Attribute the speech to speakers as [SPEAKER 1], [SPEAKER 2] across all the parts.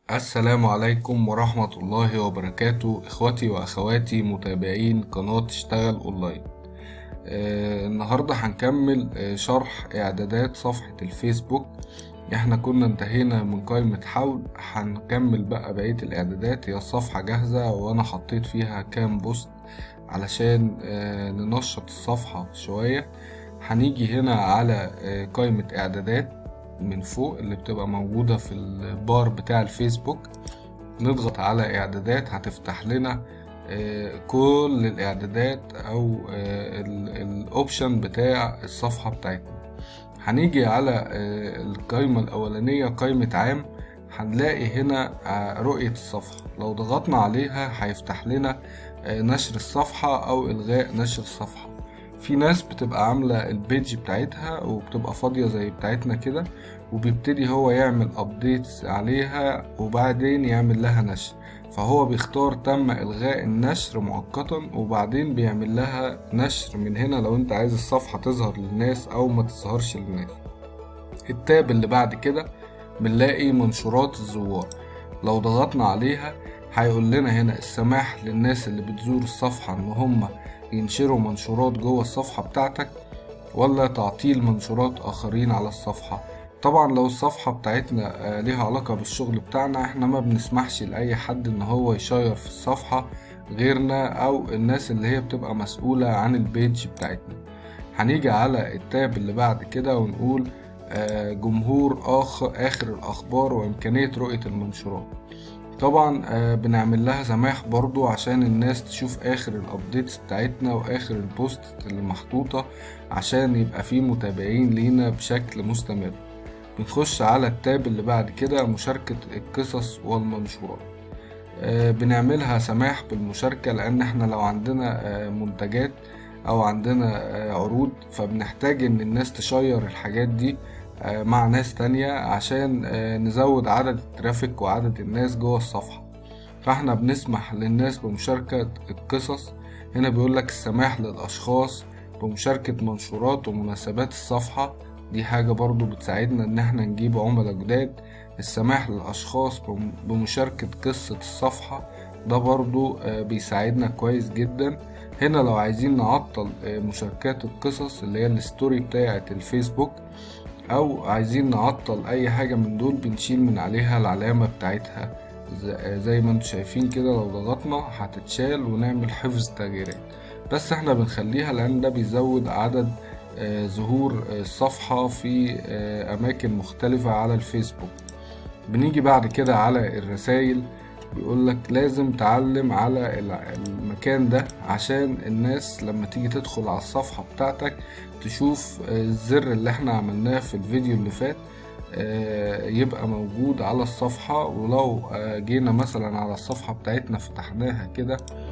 [SPEAKER 1] السلام عليكم ورحمة الله وبركاته إخوتي وأخواتي متابعين قناة اشتغل أونلاين آه النهاردة هنكمل آه شرح إعدادات صفحة الفيسبوك احنا كنا انتهينا من قائمة حول هنكمل بقى بقية الإعدادات هي الصفحة جاهزة وأنا حطيت فيها كام بوست علشان آه ننشط الصفحة شوية هنيجي هنا على آه قائمة إعدادات من فوق اللي بتبقى موجودة في البار بتاع الفيسبوك نضغط على اعدادات هتفتح لنا كل الاعدادات او الاوبشن بتاع الصفحة بتاعتنا هنيجي على القائمة الاولانية قائمة عام هنلاقي هنا رؤية الصفحة لو ضغطنا عليها هيفتح لنا نشر الصفحة او الغاء نشر الصفحة في ناس بتبقى عاملة البيج بتاعتها وبتبقى فاضية زي بتاعتنا كده وبيبتدي هو يعمل ابديتس عليها وبعدين يعمل لها نشر فهو بيختار تم الغاء النشر مؤقتا وبعدين بيعمل لها نشر من هنا لو انت عايز الصفحة تظهر للناس او ما تظهرش للناس التاب اللي بعد كده بنلاقي منشورات الزوار لو ضغطنا عليها هيقول لنا هنا السماح للناس اللي بتزور الصفحة ان هم ينشروا منشورات جوه الصفحة بتاعتك ولا تعطيل منشورات آخرين على الصفحة طبعا لو الصفحة بتاعتنا ليها علاقة بالشغل بتاعنا احنا ما بنسمحش لأي حد ان هو يشير في الصفحة غيرنا او الناس اللي هي بتبقى مسؤولة عن البيج بتاعتنا هنيجي على التاب اللي بعد كده ونقول جمهور آخر آخر الأخبار وإمكانية رؤية المنشورات طبعا بنعمل لها سماح برضو عشان الناس تشوف اخر الابديتس بتاعتنا واخر البوست اللي محطوطة عشان يبقى فيه متابعين لينا بشكل مستمر بنخش على التاب اللي بعد كده مشاركة القصص والمنشورات بنعملها سماح بالمشاركة لان احنا لو عندنا منتجات او عندنا عروض فبنحتاج ان الناس تشير الحاجات دي مع ناس تانية عشان نزود عدد الترافيك وعدد الناس جوه الصفحة فاحنا بنسمح للناس بمشاركة القصص هنا بيقولك السماح للأشخاص بمشاركة منشورات ومناسبات الصفحة دي حاجة برضو بتساعدنا ان احنا نجيب عملاء جداد السماح للأشخاص بمشاركة قصة الصفحة ده برضو بيساعدنا كويس جدا هنا لو عايزين نعطل مشاركات القصص اللي هي الستوري بتاعة الفيسبوك او عايزين نعطل اي حاجة من دول بنشيل من عليها العلامة بتاعتها زي ما انتم شايفين كده لو ضغطنا هتتشال ونعمل حفظ تغييرات بس احنا بنخليها لان ده بيزود عدد ظهور الصفحة في اماكن مختلفة على الفيسبوك بنيجي بعد كده على الرسايل بيقولك لازم تعلم على المكان ده عشان الناس لما تيجي تدخل على الصفحة بتاعتك تشوف الزر اللي احنا عملناه في الفيديو اللي فات يبقى موجود على الصفحة ولو جينا مثلا على الصفحة بتاعتنا فتحناها كده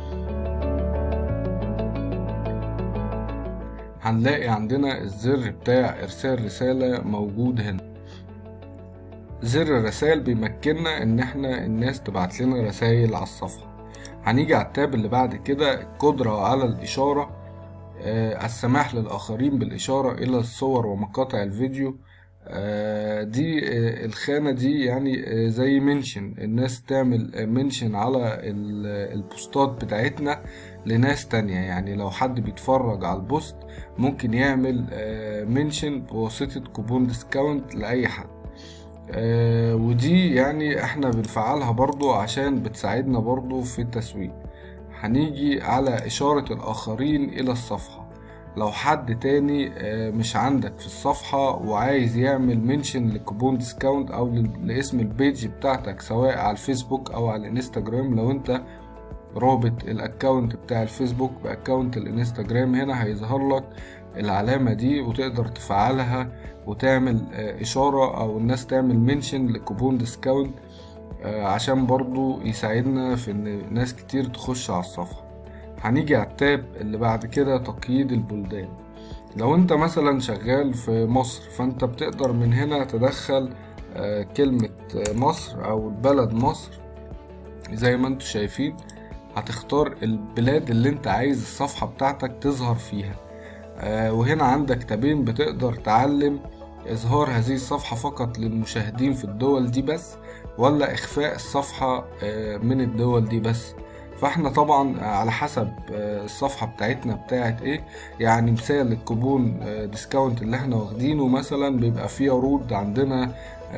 [SPEAKER 1] هنلاقي عندنا الزر بتاع ارسال رسالة موجود هنا زر الرسائل بيمكننا ان احنا الناس تبعت لنا رسائل على الصفحة هنيجي على التاب اللي بعد كده القدرة على الإشارة آه السماح للآخرين بالإشارة إلى الصور ومقاطع الفيديو آه دي آه الخانة دي يعني زي منشن الناس تعمل منشن على البوستات بتاعتنا لناس تانية يعني لو حد بيتفرج على البوست ممكن يعمل منشن بواسطة كوبون ديسكاونت لأي حد آه ودي يعني احنا بنفعلها برضو عشان بتساعدنا برضو في التسويق هنيجي على إشارة الآخرين إلى الصفحة لو حد تاني آه مش عندك في الصفحة وعايز يعمل منشن لكوبون ديسكاونت أو لاسم البيج بتاعتك سواء على الفيسبوك أو على الانستجرام لو انت رابط الاكونت بتاع الفيسبوك باكونت الانستجرام هنا هيظهر لك العلامة دي وتقدر تفعلها وتعمل إشارة أو الناس تعمل منشن لكوبون ديسكاونت عشان برضو يساعدنا في إن ناس كتير تخش على الصفحة هنيجي على التاب اللي بعد كده تقييد البلدان لو انت مثلا شغال في مصر فانت بتقدر من هنا تدخل كلمة مصر أو بلد مصر زي ما انتوا شايفين هتختار البلاد اللي انت عايز الصفحة بتاعتك تظهر فيها آه وهنا عندك تابين بتقدر تعلم إظهار هذه الصفحة فقط للمشاهدين في الدول دي بس ولا اخفاء الصفحة من الدول دي بس فاحنا طبعا على حسب الصفحة بتاعتنا بتاعت ايه يعني مثال الكوبون ديسكاونت اللي احنا واخدينه مثلا بيبقى فيه عروض عندنا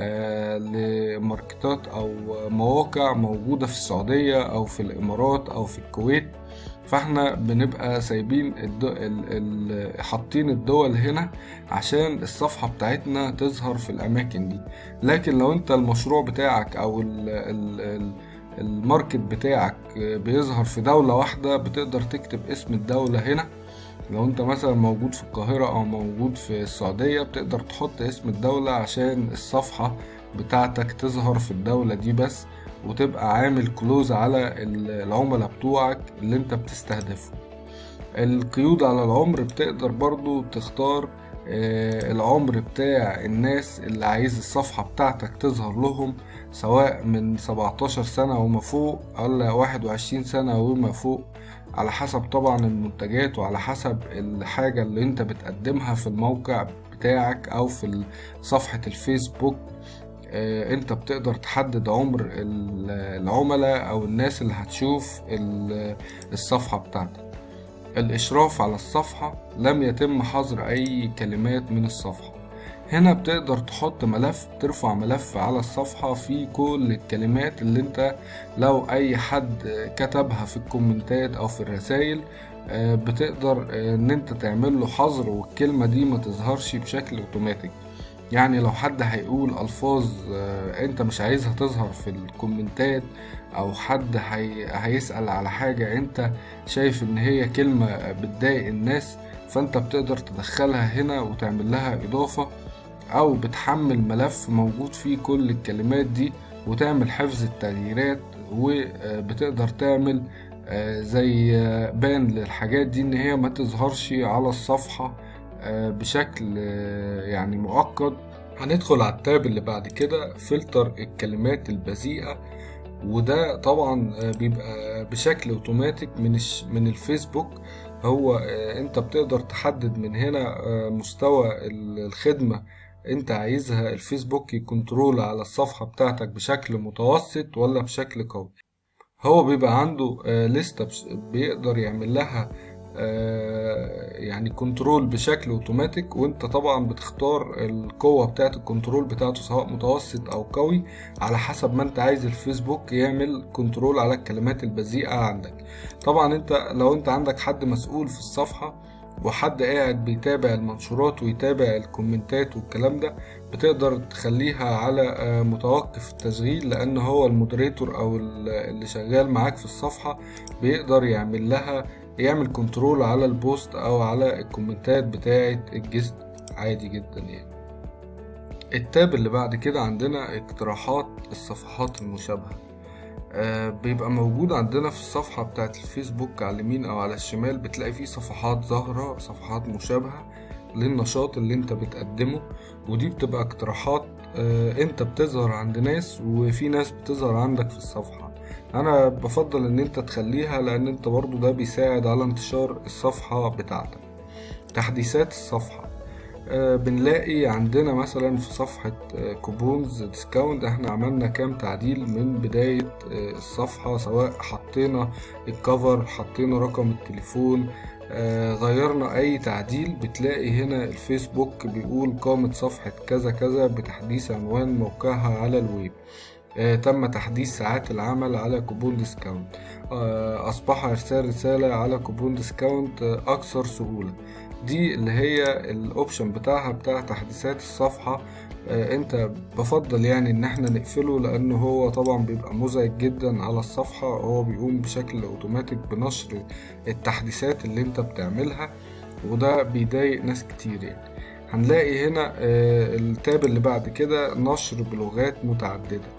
[SPEAKER 1] لماركتات او مواقع موجودة في السعودية او في الامارات او في الكويت فاحنا بنبقى سايبين الدو... ال... ال... حاطين الدول هنا عشان الصفحة بتاعتنا تظهر في الأماكن دي لكن لو انت المشروع بتاعك أو ال... ال... ال... الماركت بتاعك بيظهر في دولة واحدة بتقدر تكتب اسم الدولة هنا لو انت مثلا موجود في القاهرة أو موجود في السعودية بتقدر تحط اسم الدولة عشان الصفحة بتاعتك تظهر في الدولة دي بس وتبقى عامل كلوز على العملاء بتوعك اللي انت بتستهدفه القيود على العمر بتقدر برضو تختار العمر بتاع الناس اللي عايز الصفحة بتاعتك تظهر لهم سواء من 17 سنة وما فوق ولا 21 سنة وما فوق على حسب طبعا المنتجات وعلى حسب الحاجة اللي انت بتقدمها في الموقع بتاعك او في صفحة الفيسبوك انت بتقدر تحدد عمر العملاء او الناس اللي هتشوف الصفحة بتاعتك الاشراف على الصفحة لم يتم حظر اي كلمات من الصفحة هنا بتقدر تحط ملف ترفع ملف على الصفحة فيه كل الكلمات اللي انت لو اي حد كتبها في الكومنتات او في الرسائل بتقدر ان انت تعمل له حظر والكلمة دي ما تظهرش بشكل اوتوماتيك يعني لو حد هيقول الفاظ انت مش عايزها تظهر في الكومنتات او حد هي... هيسأل على حاجة انت شايف ان هي كلمة بتضايق الناس فانت بتقدر تدخلها هنا وتعمل لها اضافة او بتحمل ملف موجود فيه كل الكلمات دي وتعمل حفظ التغييرات وبتقدر تعمل زي بان للحاجات دي ان هي ما تظهرش على الصفحة بشكل يعني مؤقت هندخل على التاب اللي بعد كده فلتر الكلمات البذيئة وده طبعا بيبقى بشكل اوتوماتيك من من الفيسبوك هو انت بتقدر تحدد من هنا مستوى الخدمة انت عايزها الفيسبوك يكنترول على الصفحة بتاعتك بشكل متوسط ولا بشكل قوي هو بيبقى عنده لستة بيقدر يعمل لها يعني كنترول بشكل اوتوماتيك وانت طبعا بتختار القوة بتاعت الكنترول بتاعته سواء متوسط او قوي على حسب ما انت عايز الفيسبوك يعمل كنترول على الكلمات البذيئة عندك طبعا انت لو انت عندك حد مسؤول في الصفحة وحد قاعد بيتابع المنشورات ويتابع الكومنتات والكلام ده بتقدر تخليها على متوقف التشغيل لان هو المودريتور او اللي شغال معاك في الصفحة بيقدر يعمل لها يعمل كنترول على البوست او على الكومنتات بتاعه الجست عادي جدا يعني التاب اللي بعد كده عندنا اقتراحات الصفحات المشابهة آه بيبقى موجود عندنا في الصفحة بتاعة الفيسبوك على اليمين او على الشمال بتلاقي فيه صفحات ظاهرة صفحات مشابهة للنشاط اللي انت بتقدمه ودي بتبقى اقتراحات آه انت بتظهر عند ناس وفي ناس بتظهر عندك في الصفحة انا بفضل ان انت تخليها لان انت برضو ده بيساعد على انتشار الصفحة بتاعتك تحديثات الصفحة آه بنلاقي عندنا مثلا في صفحة آه كوبونز ديسكاونت احنا عملنا كام تعديل من بداية آه الصفحة سواء حطينا الكفر حطينا رقم التليفون غيرنا اي تعديل بتلاقي هنا الفيسبوك بيقول قامت صفحة كذا كذا بتحديث عنوان موقعها على الويب آه تم تحديث ساعات العمل على كوبون ديسكاونت آه أصبح إرسال رسالة على كوبون ديسكاونت آه أكثر سهولة دي اللي هي الأوبشن بتاعها بتاع تحديثات الصفحة انت بفضل يعني ان احنا نقفله لانه هو طبعا بيبقى مزعج جدا على الصفحة هو بيقوم بشكل اوتوماتيك بنشر التحديثات اللي انت بتعملها وده بيضايق ناس كتير يعني هنلاقي هنا التاب اللي بعد كده نشر بلغات متعددة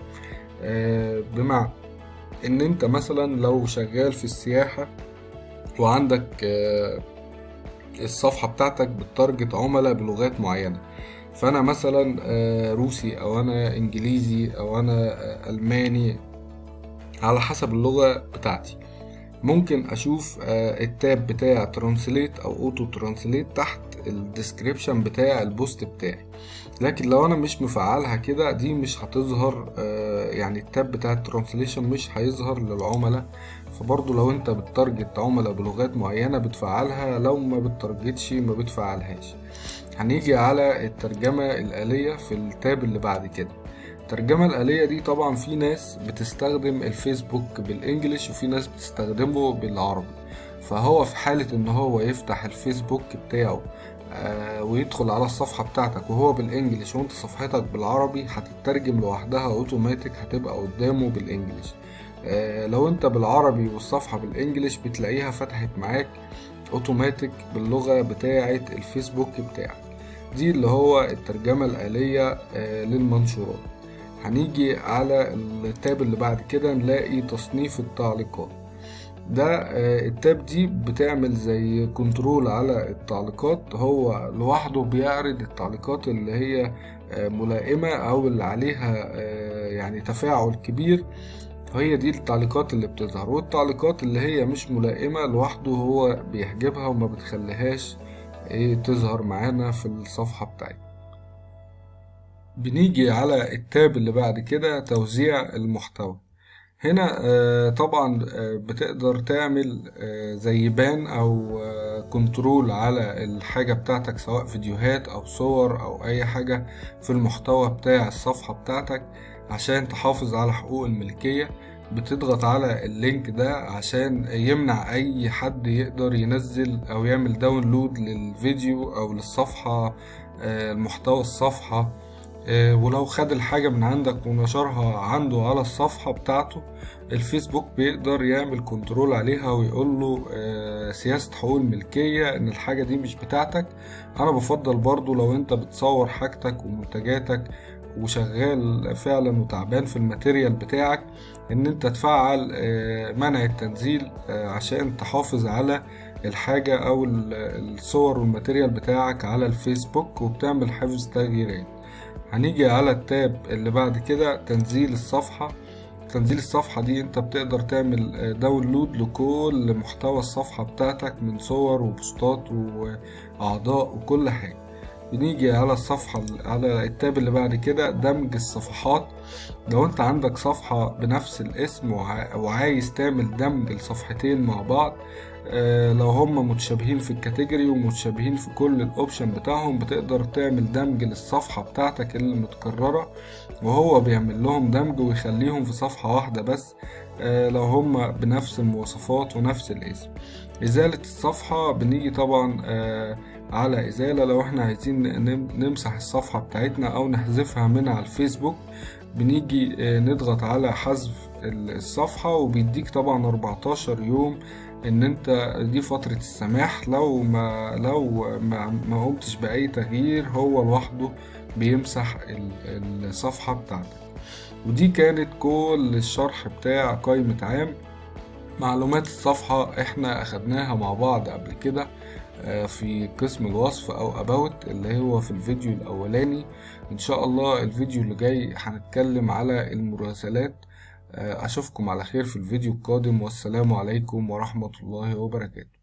[SPEAKER 1] بمعنى ان انت مثلا لو شغال في السياحة وعندك الصفحة بتاعتك بتارجت عملاء بلغات معينة فانا مثلا روسي او انا انجليزي او انا الماني على حسب اللغة بتاعتي ممكن اشوف التاب بتاع ترانسليت او اوتو ترانسليت تحت الديسكريبشن بتاع البوست بتاعي لكن لو انا مش مفعلها كده دي مش هتظهر آه، يعني التاب بتاع الترانسليشن مش هيظهر للعملاء فبرضه لو انت بتارجت عملاء بلغات معينة بتفعلها لو ما بتارجتش ما بتفعلهاش هنيجي على الترجمة الآلية في التاب اللي بعد كده الترجمة الآلية دي طبعا في ناس بتستخدم الفيسبوك بالإنجليش وفي ناس بتستخدمه بالعربي فهو في حالة إن هو يفتح الفيسبوك بتاعه آه ويدخل على الصفحة بتاعتك وهو بالإنجليش وأنت صفحتك بالعربي هتترجم لوحدها أوتوماتيك هتبقى قدامه بالإنجليش آه لو أنت بالعربي والصفحة بالإنجليش بتلاقيها فتحت معاك أوتوماتيك باللغة بتاعة الفيسبوك بتاعك دي اللي هو الترجمة الآلية آه للمنشورات هنيجي على التاب اللي بعد كده نلاقي تصنيف التعليقات ده آه، التاب دي بتعمل زي كنترول على التعليقات هو لوحده بيعرض التعليقات اللي هي آه، ملائمة أو اللي عليها آه، يعني تفاعل كبير هي دي التعليقات اللي بتظهر والتعليقات اللي هي مش ملائمة لوحده هو بيحجبها وما بتخليهاش ايه تظهر معانا في الصفحة بتاعتنا بنيجي على التاب اللي بعد كده توزيع المحتوى هنا آه، طبعا آه، بتقدر تعمل آه، زي بان او كنترول على الحاجة بتاعتك سواء فيديوهات او صور او اي حاجة في المحتوى بتاع الصفحة بتاعتك عشان تحافظ على حقوق الملكية بتضغط على اللينك ده عشان يمنع اي حد يقدر ينزل او يعمل داونلود للفيديو او للصفحة آه، المحتوى الصفحة آه، ولو خد الحاجة من عندك ونشرها عنده على الصفحة بتاعته الفيسبوك بيقدر يعمل كنترول عليها ويقول له آه، سياسة حقوق الملكية ان الحاجة دي مش بتاعتك انا بفضل برضو لو انت بتصور حاجتك ومنتجاتك وشغال فعلا وتعبان في الماتيريال بتاعك ان انت تفعل آه، منع التنزيل آه، عشان تحافظ على الحاجة او ال- الصور والماتيريال بتاعك على الفيسبوك وبتعمل حفظ تغييرات هنيجي على التاب اللي بعد كده تنزيل الصفحة تنزيل الصفحة دي انت بتقدر تعمل آه، داونلود لكل محتوى الصفحة بتاعتك من صور وبوستات وأعضاء وكل حاجة بنيجي على الصفحة على التاب اللي بعد كده دمج الصفحات لو انت عندك صفحة بنفس الاسم وع- وعايز تعمل دمج الصفحتين مع بعض آه، لو هما متشابهين في الكاتيجوري ومتشابهين في كل الاوبشن بتاعهم بتقدر تعمل دمج للصفحة بتاعتك المتكررة وهو بيعمل لهم دمج ويخليهم في صفحة واحدة بس آه، لو هما بنفس المواصفات ونفس الاسم إزالة الصفحة بنيجي طبعا آه، على إزالة لو احنا عايزين نم- نمسح الصفحة بتاعتنا أو نحذفها من على الفيسبوك بنيجي آه، نضغط على حذف ال- الصفحة وبيديك طبعا 14 يوم ان انت دي فترة السماح لو ما لو ما, ما قمتش بأي تغيير هو لوحده بيمسح ال- الصفحة بتاعتك ودي كانت كل الشرح بتاع قائمة عام معلومات الصفحة احنا اخدناها مع بعض قبل كده آه، في قسم الوصف او اباوت اللي هو في الفيديو الاولاني ان شاء الله الفيديو اللي جاي هنتكلم على المراسلات آه، اشوفكم على خير في الفيديو القادم والسلام عليكم ورحمة الله وبركاته